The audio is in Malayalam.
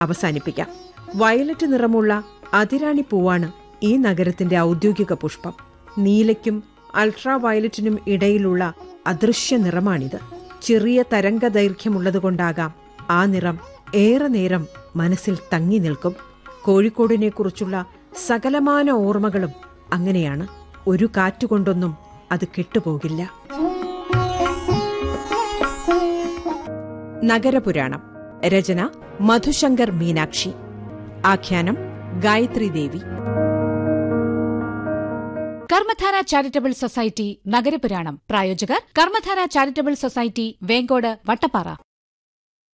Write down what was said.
അവസാനിപ്പിക്കാം വയലറ്റ് നിറമുള്ള അതിരാണി പൂവാണ് ഈ നഗരത്തിന്റെ ഔദ്യോഗിക പുഷ്പം നീലയ്ക്കും അൾട്രാ വയലറ്റിനും ഇടയിലുള്ള അദൃശ്യ നിറമാണിത് ചെറിയ തരംഗ ദൈർഘ്യമുള്ളതുകൊണ്ടാകാം ആ നിറം ഏറെ നേരം മനസ്സിൽ തങ്ങി നിൽക്കും കോഴിക്കോടിനെക്കുറിച്ചുള്ള സകലമാന ഓർമ്മകളും അങ്ങനെയാണ് ഒരു കാറ്റുകൊണ്ടൊന്നും അത് കെട്ടുപോകില്ല നഗരപുരാണം രചന മധുശങ്കർ മീനാക്ഷി ആഖ്യാനം ഗായത്രി ദേവി കർമ്മധാര ചാരിറ്റബിൾ സൊസൈറ്റി നഗരപുരാണം പ്രായോജകർ കർമ്മധാര ചാരിറ്റബിൾ സൊസൈറ്റി വേങ്കോട് വട്ടപ്പാറ